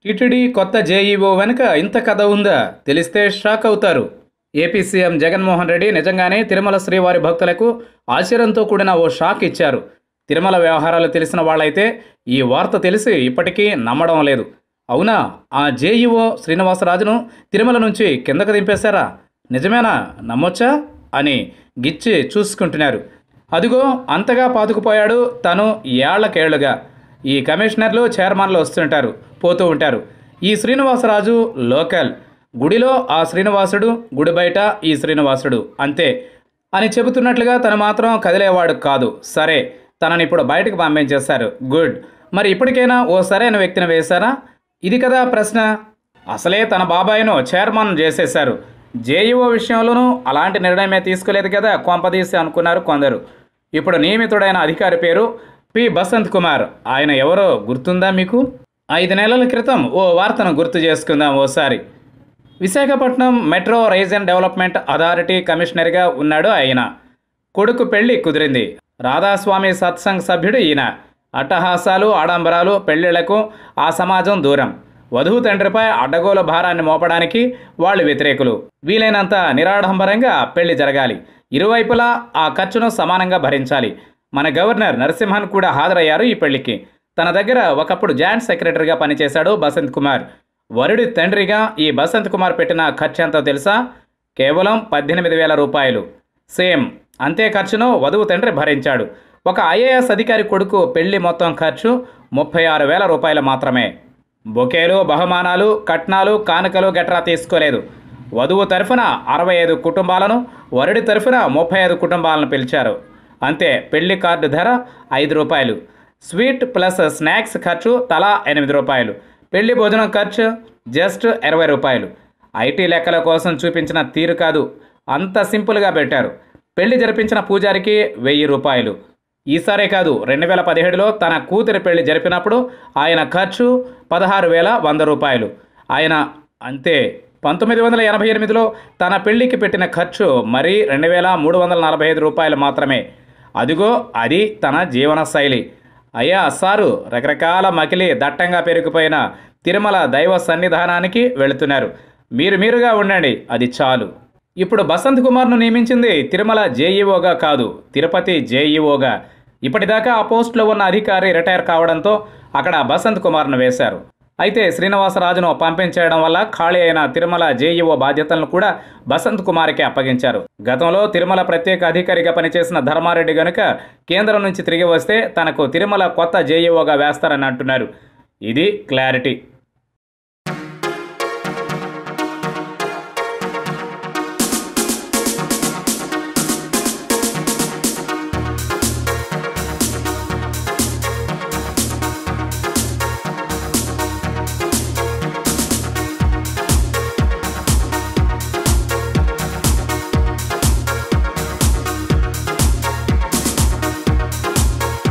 TTD కొత్త JEO వెనుక ఇంత కథ ఉందా తెలిస్తే షాక్ అవుతారు ఏపీ సీఎం జగన్మోహన్ రెడ్డి నిజంగానే తిరుమల శ్రీవారి భక్తులకు ఆశ్చర్యంతో కూడిన ఓ షాక్ ఇచ్చారు తిరుమల వ్యవహారాలు తెలిసిన వాళ్ళైతే ఈ వార్త తెలిసి ఇప్పటికీ నమ్మడం లేదు అవునా ఆ జేఈఓ శ్రీనివాసరాజును తిరుమల నుంచి కిందకు దింపేశారా నిజమేనా నమ్మొచ్చా అని గిచ్చి చూసుకుంటున్నారు అదిగో అంతగా పాతుకుపోయాడు తను ఏళ్లకేళ్లుగా ఈ కమిషనర్లు చైర్మన్లు వస్తుంటారు పోతూ ఉంటారు ఈ శ్రీనివాసరాజు లోకల్ గుడిలో ఆ శ్రీనివాసుడు గుడి బయట ఈ శ్రీనివాసుడు అంతే అని చెబుతున్నట్లుగా తను మాత్రం కదిలేవాడు కాదు సరే తనని ఇప్పుడు బయటకు పంపించేశారు గుడ్ మరి ఇప్పటికైనా ఓ సరైన వ్యక్తిని వేశారా ఇది కదా ప్రశ్న అసలే తన బాబాయ్ను చైర్మన్ చేసేశారు జేఈఓ విషయంలోనూ అలాంటి నిర్ణయమే తీసుకోలేదు కదా కొంపదీసి అనుకున్నారు కొందరు ఇప్పుడు నియమితుడైన అధికారి పేరు పి బసంత్ కుమార్ ఆయన ఎవరో గుర్తుందా మీకు ఐదు నెలల క్రితం ఓ వార్తను గుర్తు చేసుకుందాం ఓసారి Visakhapatnam metro region development authority కమిషనర్గా ఉన్నాడు ఆయన కొడుకు పెళ్లి కుదిరింది రాధాస్వామి సత్సంగ్ సభ్యుడు ఈయన అట్టహాసాలు ఆడంబరాలు పెళ్లిళ్లకు ఆ సమాజం దూరం వధువు తండ్రిపై అడ్డగోలు భారాన్ని మోపడానికి వాళ్ళు వ్యతిరేకులు వీలైనంత నిరాడంబరంగా పెళ్లి జరగాలి ఇరువైపులా ఆ ఖర్చును సమానంగా భరించాలి మన గవర్నర్ నరసింహన్ కూడా హాజరయ్యారు ఈ పెళ్లికి తన దగ్గర ఒకప్పుడు జాయింట్ సెక్రటరీగా పనిచేశాడు బసంత్ కుమార్ వరుడి తండ్రిగా ఈ బసంత్ కుమార్ పెట్టిన ఖర్చు ఎంతో తెలుసా కేవలం పద్దెనిమిది వేల రూపాయలు సేమ్ అంతే ఖర్చును వధువు తండ్రి భరించాడు ఒక ఐఏఎస్ అధికారి కొడుకు పెళ్లి మొత్తం ఖర్చు ముప్పై ఆరు వేల రూపాయలు మాత్రమే బొకేలు బహుమానాలు కట్నాలు కానుకలు గట్రా తీసుకోలేదు వధువు తరఫున అరవై ఐదు కుటుంబాలను వరుడి తరఫున ముప్పై ఐదు కుటుంబాలను పిలిచారు అంతే పెళ్లి కార్డు ధర ఐదు రూపాయలు స్వీట్ ప్లస్ స్నాక్స్ ఖర్చు తలా ఎనిమిది రూపాయలు పెళ్లి భోజనం ఖర్చు జస్ట్ ఇరవై రూపాయలు ఐటీ లెక్కల కోసం చూపించిన తీరు కాదు అంత సింపుల్గా పెట్టారు పెళ్లి జరిపించిన పూజారికి వెయ్యి రూపాయలు ఈసారే కాదు రెండు వేల పదిహేడులో తన కూతురి పెళ్లి జరిపినప్పుడు ఆయన ఖర్చు పదహారు వేల వంద రూపాయలు ఆయన అంతే పంతొమ్మిది వందల ఎనభై ఎనిమిదిలో తన పెళ్లికి పెట్టిన ఖర్చు మరీ రెండు వేల మూడు వందల నలభై ఐదు రూపాయలు మాత్రమే అదిగో అది తన జీవన శైలి అయ్యా సారు రకరకాల మకిలి దట్టంగా పెరిగిపోయిన తిరుమల దైవ సన్నిధానానికి వెళుతున్నారు మీరు మీరుగా ఉండండి అది చాలు ఇప్పుడు బసంత్ కుమార్ను నియమించింది తిరుమల జేఈఓగా కాదు తిరుపతి జేఈఓగా ఇప్పటిదాకా ఆ పోస్టులో ఉన్న అధికారి రిటైర్ కావడంతో అక్కడ బసంత్ కుమార్ను వేశారు అయితే శ్రీనివాసరాజును పంపించేయడం వల్ల ఖాళీ అయిన తిరుమల జేఈఓ బాధ్యతలను కూడా బసంత్ కుమార్కి అప్పగించారు గతంలో తిరుమల ప్రత్యేక అధికారిగా పనిచేసిన ధర్మారెడ్డి గనుక కేంద్రం నుంచి తిరిగి వస్తే తనకు తిరుమల కొత్త జేఈఓగా వేస్తారని అంటున్నారు ఇది క్లారిటీ